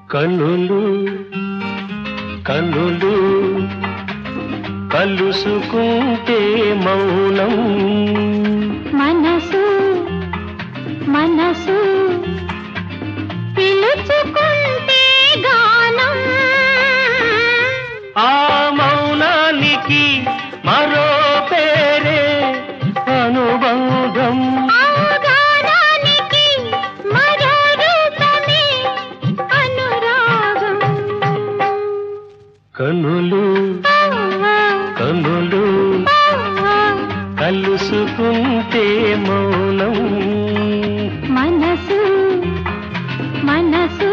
కనులు కనులు కలుసుకుంటే మౌనం మనసు మనసు పిలుచుకుంటే గానం ఆ మౌనానికి మరో పేరే అనుబంధం ఆ గానానికి మరో రూపమే అనురాగం కనులు ఆ, కనులు ఆ, ఆ. కలుసుకుంటే మౌనం మనసు మనసు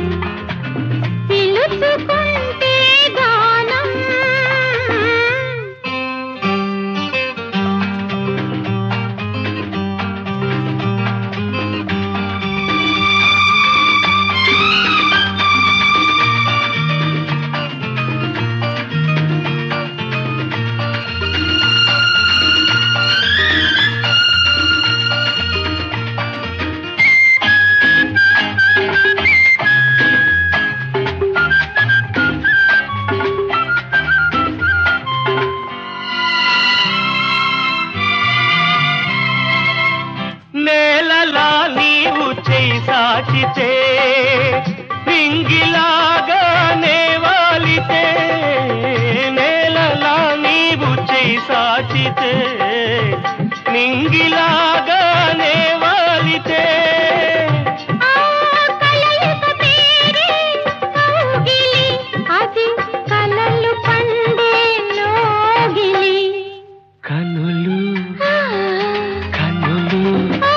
పిలుచుకుంటే గానం నేలలా నీవు చేయి సాచితే రింగిలాగా నేవాలితే నేలలా నీవు చేయి సాచితే నింగిలాగా నేవాలితే ఆ కలయిక పేరే కౌగిలి అది కలలు పండే లోగిలి కనులు ఆ, కనులు ఆ.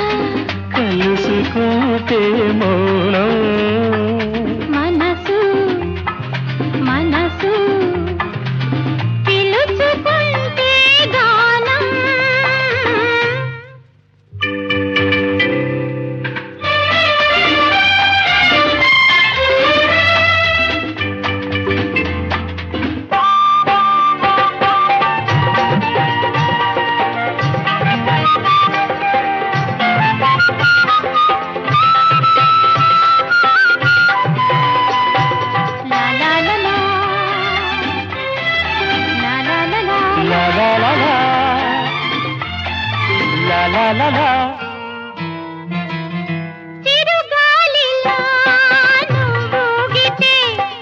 కలుసుకుంటే మౌనం మనసు మనసు పిలుచుకుంటే గానం లా లా లా లా. లా లా లా లా. లా లా లా లా. లా లా లా లా. చిరుగాలిలో నువ్వూగితే,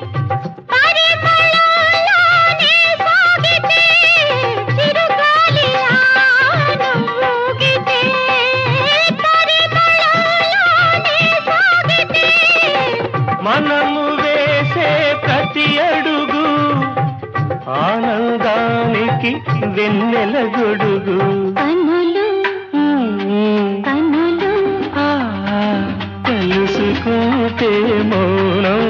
పరిమళంలోనే సాగితే. చిరుగాలిలో నువ్వూగితే, పరిమళంలోనే సాగితే. మనము వేసే ప్రతి అడుగు ఆనందానికి వెన్నెల గొడుగు కనులు కనులు ఆ, కలుసుకుంటే మౌనం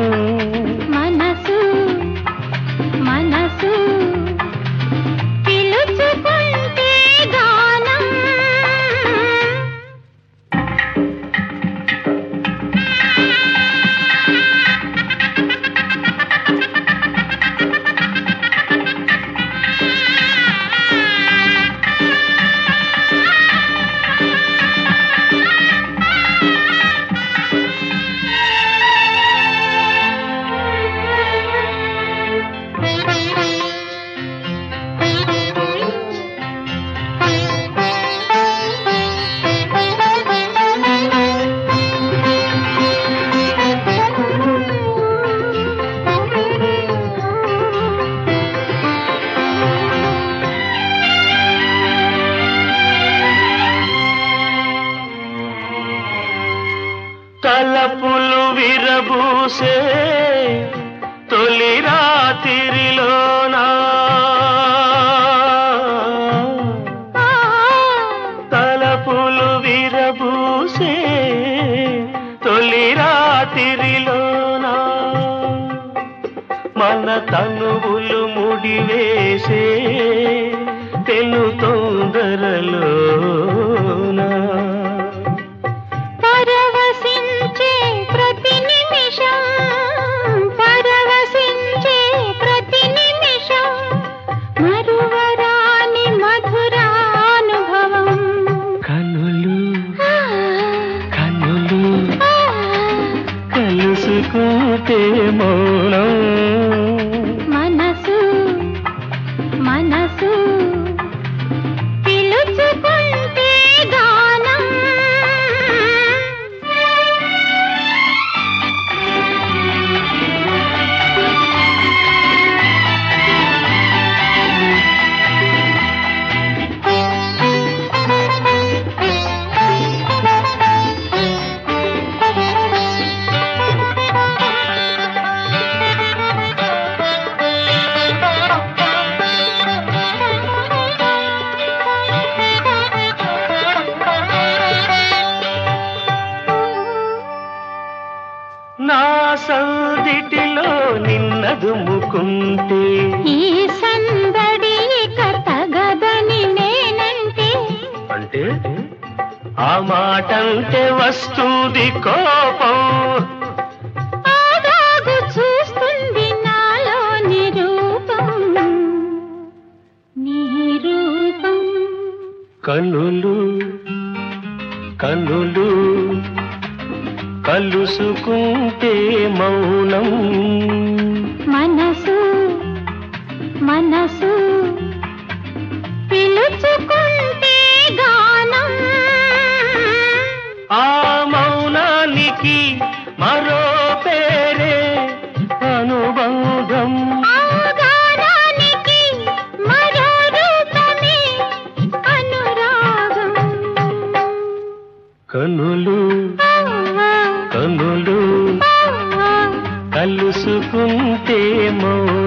మనసు మనసు పిలుచుకుంటే గానం తలపులు విరబూసే తొలి రాత్రిలోనా తలపులు విరబూసే తొలి రాత్రిలోనా మన తనువులు ముడివేసే తెలు తొందరలోనా పరవశించే ప్రతి నిమిషం పరవశించే ప్రతి నిమిషం మరువరాని మధురానుభవం కనులు ఆ, కనులు ఆ. కలుసుకు సందిటిలో నిన్నదుముకుంటే ఈ సందడి ఇక తగదని నేనంటే అంటే ఆ మాటంటే వస్తుంది కోపం ఆగాగు చూస్తుంది నాలో నిరూపం నీ రూపం కనులు కనులు కలుసుకుంటే మౌనం మనసు మనసు పిలుచుకుంటే గానం ఆ మౌనానికి మరో పేరే అనుబంధం ఆ గానానికి మరో రూపమే అనురాగం కనులు ఆ, ఆ, కనులు ఆ, ఆ. కలుసుకుంటే మౌనం